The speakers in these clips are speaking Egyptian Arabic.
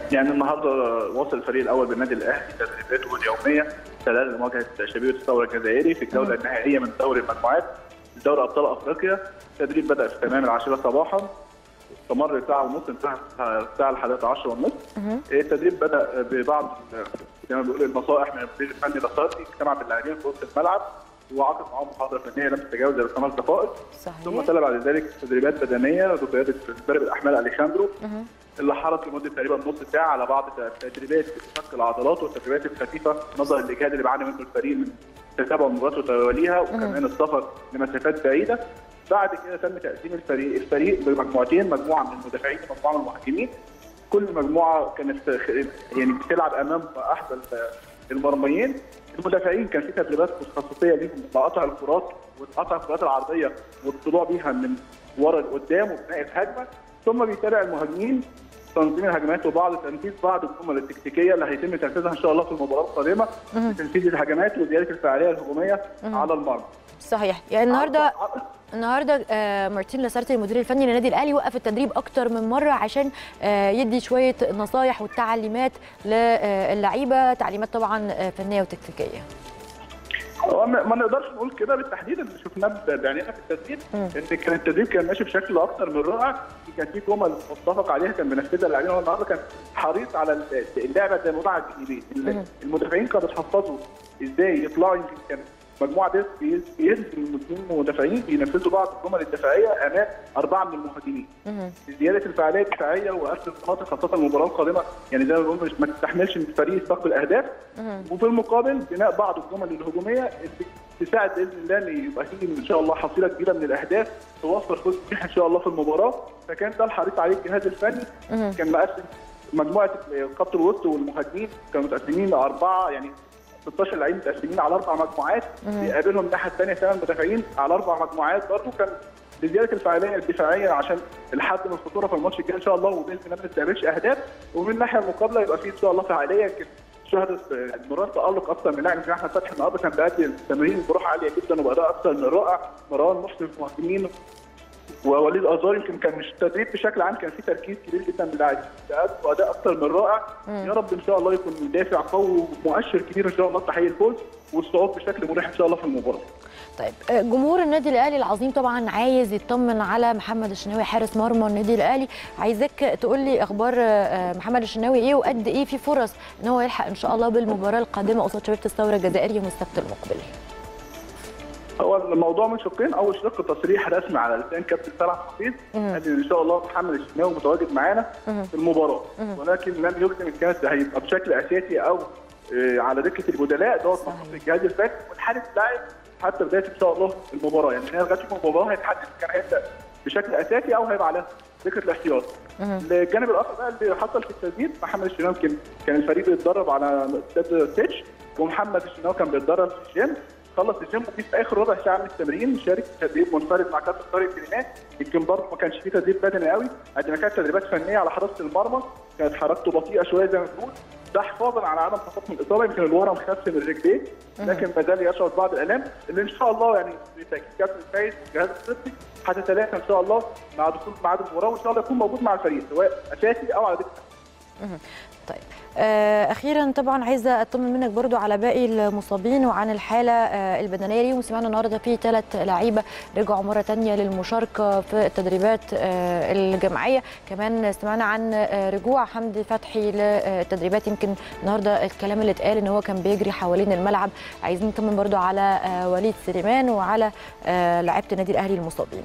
يعني النهارده واصل الفريق الاول بالنادي الاهلي تدريباته اليوميه خلال مواجهه شبيبه الثوره الجزائري في الجوله النهائيه من دوري المجموعات دوري ابطال افريقيا التدريب بدا في تمام العاشره صباحا استمر ساعه ونص انتهى الساعه الحادية عشر ونص التدريب بدا ببعض زي ما بيقول النصائح من المدير الفني الاساسي اجتمع باللاعبين في وسط الملعب وعقد معاهم محاضره فنيه لم تتجاوز الخمس دقائق ثم صحيح تلا بعد ذلك تدريبات بدنيه بقياده مدرب الاحمال اليخاندرو اللي حرص لمده تقريبا نص ساعه على بعض تدريبات فك العضلات والتدريبات الخفيفه نظرا للاجهاد اللي بيعاني منه الفريق من تتابع مباريات وتواليها وكمان السفر لمسافات بعيده بعد كده تم تقسيم الفريق الفريق بمجموعتين مجموعه من المدافعين ومجموعه من المهاجمين كل مجموعه كانت يعني بتلعب امام احد المرميين المدافعين كان في تدريبات تخصصيه ليهم لقطع الكرات وقطع الكرات العرضيه والطلوع بيها من ورا لقدام وبناء الهجمه ثم بيتابع المهاجمين تنظيم الهجمات وبعض تنفيذ بعض الجمل التكتيكيه اللي هيتم تنفيذها ان شاء الله في المباراه القادمه لتنفيذ الهجمات وزياده الفعاليه الهجوميه على المرمى. صحيح يعني النهارده النهارده آه، مارتين لاسارتي المدير الفني للنادي الاهلي وقف التدريب اكتر من مره عشان آه، يدي شويه نصايح والتعليمات للعيبه تعليمات طبعا آه، فنيه وتكتيكيه هو ما ما نقدرش نقول كده بالتحديد اللي شفناه بعينينا في التدريب ان كان التدريب كان ماشي بشكل اكثر من رائع كان في جمل متفق عليها كان بينفذها اللاعبين هو النهارده كان حريص على اللعبه زي ما وضع الجانبين المدافعين كانوا بيتحفظوا ازاي يطلعوا يمكن كان مجموعه ديت بيهزم الاثنين مدافعين بينفذوا بعض الجمل الدفاعيه امام اربعه من المهاجمين زياده الفعاليه الدفاعيه وقفل المناطق خاصه المباراه القادمه يعني زي ما بنقول مش- ما تستحملش ان الفريق يستقبل اهداف وفي المقابل بناء بعض الجمل الهجوميه اللي تساعد باذن الله ان يبقى فيه ان شاء الله حصيله كبيره من الاهداف توفر فوز صحيح ان شاء الله في المباراه فكان ده الحريص عليه الجهاز الفني كان مقسم مجموعه خط الوسط والمهاجمين كانوا متقسمين لاربعه يعني 16 لعيب متقسمين على اربع مجموعات بيقابلهم الناحيه الثانيه ثمان مدافعين على اربع مجموعات برضه كان لزياده الفعاليه الدفاعيه عشان الحد من الخطوره في الماتش الجاي ان شاء الله وباذن الله ما نستقبلش اهداف ومن الناحيه المقابله يبقى في ان شاء الله فعاليه يمكن شهدت مرات تالق اكثر من لاعب يمكن احمد فتحي النهارده كان بيأدي التمرين بروح عاليه جدا وباداء اكثر من رائع مروان محسن في المهاجمين ووليد ازار يمكن كان مش تدريب بشكل عام كان في تركيز كبير جدا من اللاعبين بأداء واداء اكثر من رائع يا رب ان شاء الله يكون دافع قوي ومؤشر كبير ان شاء الله تحقيق الفوز والصعود بشكل مريح ان شاء الله في المباراه. طيب آه، جمهور النادي الاهلي العظيم طبعا عايز يطمن على محمد الشناوي حارس مرمى النادي الاهلي عايزك تقول لي اخبار آه، محمد الشناوي ايه وقد ايه في فرص ان هو يلحق ان شاء الله بالمباراه القادمه قصاد شبيبه الثوره الجزائري يوم السبت المقبل هو الموضوع من شقين اول شق تصريح رسمي على لسان كابتن سامح حفيظ قال ان شاء الله محمد الشناوي متواجد معانا في المباراه ولكن لم يجزم ان كانت هيبقى بشكل اساسي او آه، على دكه البدلاء دوت صحيح. مخصوص الجهاز الفني والحارس لاعب حتى بدايه ان شاء الله المباراه يعني هي لغايه يوم المباراه هيتحدد إن كان هيبدا بشكل اساسي او هيبقى على دكه الاحتياط. الجانب الاخر بقى اللي حصل في التسديد محمد الشناوي كان كان الفريق بيتدرب على استاد تيتش ومحمد الشناوي كان بيتدرب في الجيم خلص الجيم وفي في اخر ربع ساعه من التمرين شارك في تدريب منفرد مع كابتن طارق كلمات يمكن برضه ما كانش فيه تدريب بدني قوي قد ما كانت تدريبات فنيه على حراسه المرمى كانت حركته بطيئه شويه زي ما بنقول ده حفاظا على عدم تفاقم الاصابه يمكن الورم خف من رجليه لكن ما زال يشعر بعض الالام اللي ان شاء الله يعني بتاكيد كابتن فايز والجهاز الطبي هتتلاشى ان شاء الله مع دخول ميعاد المباراه وان شاء الله يكون موجود مع الفريق سواء اساسي او على دكه طيب آه، اخيرا طبعا عايزه اطمن منك برضو على باقي المصابين وعن الحاله آه، البدنيه ليهم سمعنا النهارده في ثلاث لعيبه رجعوا مره تانية للمشاركه في التدريبات آه، الجماعيه كمان سمعنا عن آه، رجوع حمدي فتحي للتدريبات يمكن النهارده الكلام اللي اتقال ان هو كان بيجري حوالين الملعب عايزين نطمن برضو على آه، وليد سليمان وعلى آه، لعيبه النادي الاهلي المصابين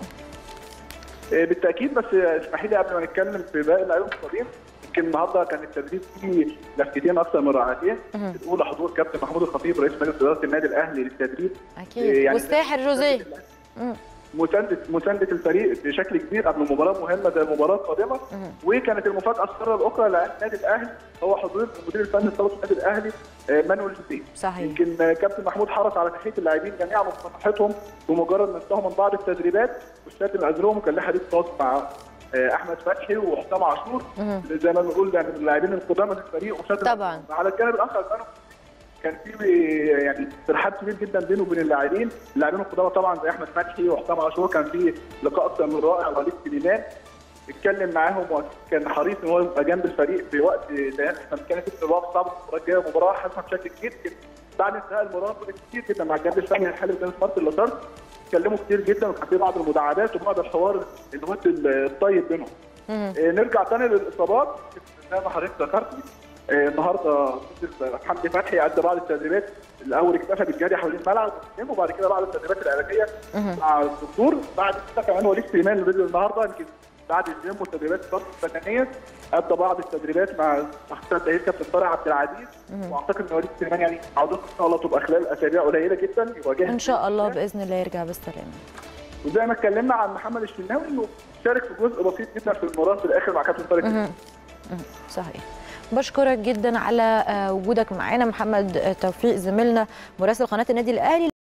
آه، بالتاكيد بس اسمحي لي قبل ما نتكلم في باقي اللعيبه المصابين يمكن النهارده كان التدريب فيه لفتتين اكثر من رائعتين الاولى حضور كابتن محمود الخطيب رئيس مجلس اداره النادي الاهلي للتدريب اكيد يعني- والساحر جوزيه مم. مسانده مسانده الفريق بشكل كبير قبل مباراه مهمه زي المباراه القادمه وكانت المفاجاه الساره الاخرى للنادي الاهلي هو حضور المدير الفني لطلبه النادي الاهلي آه، مانويل جوزيه صحيح. يمكن آه، كابتن محمود حرص على تحيه اللاعبين جميعا ومصالحتهم بمجرد ما انتهوا من بعض التدريبات والشد من ازرهم وكان له حديث خاص مع آه، احمد فتحي وحسام عاشور زي ما بنقول يعني من اللاعبين القدامى في الفريق وشد طبعاً. على الجانب الاخر كانوا كان في يعني ترحاب كبير جدا بينه وبين اللاعبين، اللاعبين القدامى طبعا زي احمد فتحي وحسام عاشور كان في لقاء اكثر من رائع وليد سليمان اتكلم معاهم وكان حريص ان هو يبقى جنب الفريق في وقت زي احنا كانت الوقت صعب المباراه الجايه مباراه حاسمه بشكل كبير جدا بعد انتهاء المباراه كتير جدا مع الجهاز الفني الحالي قدام سمارت لاسارت اتكلموا كتير جدا وكان في بعض المداعبات وبعض الحوار الود الطيب بينهم. آه نرجع تاني للاصابات زي ما حضرتك ذكرتي آه النهارده حمدي فتحي ادى بعض التدريبات الاول اكتفى بالجري حوالين الملعب وبعد كده بعض التدريبات العلاجيه مع الدكتور بعد كده كمان وليد سليمان اللي نزل النهارده يمكن بعد الجيم والتدريبات الصف البدنيه ادى بعض التدريبات مع تحت تاهيل كابتن طارق عبد العزيز واعتقد ان وليد سليمان يعني عودته ان شاء الله تبقى خلال اسابيع قليله جدا يبقى جاهز ان شاء الله باذن الله يرجع بالسلامه وزي ما اتكلمنا عن محمد الشناوي انه شارك في جزء بسيط جدا في المباراه في الاخر مع كابتن طارق صحيح بشكرك جدا على وجودك معانا محمد توفيق زميلنا مراسل قناه النادي الاهلي